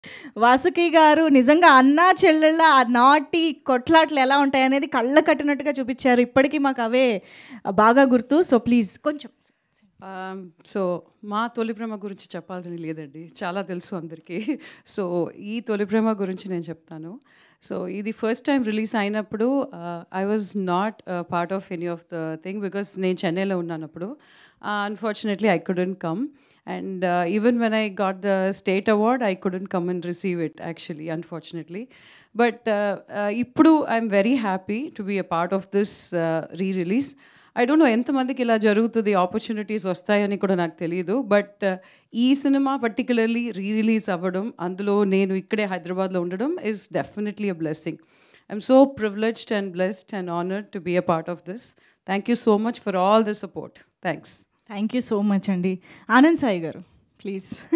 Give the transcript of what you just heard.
వాసుకి గారు నిజంగా అన్నా చెల్లెళ్ళ ఆ నాటి కొట్లాట్లు ఎలా ఉంటాయనేది కళ్ళ కట్టినట్టుగా చూపించారు ఇప్పటికీ మాకు అవే బాగా గుర్తు సో ప్లీజ్ కొంచెం సో మా తొలి ప్రేమ గురించి చెప్పాల్సిన లేదండి చాలా తెలుసు అందరికీ సో ఈ తొలి ప్రేమ గురించి నేను చెప్తాను సో ఇది ఫస్ట్ టైం రిలీజ్ అయినప్పుడు I was not part of any of the thing because నేను చెన్నైలో ఉన్నాను అప్పుడు unfortunately I couldn't come and even when I got the state award I couldn't come and receive it actually unfortunately but ఇప్పుడు I'm very happy to be a part of this re release I don't know ఎంతమందికి ఇలా జరుగుతుంది opportunities వస్తాయని కూడా నాకు తెలియదు but ఈ cinema particularly re release అవ్వడం అందులో నేను ఇక్కడే హైదరాబాద్లో ఉండడం is definitely a blessing I'm so privileged and blessed and honoured to be a part of this thank you so much for all the support thanks thank you so much అండి ఆనంద్ సాయి గారు please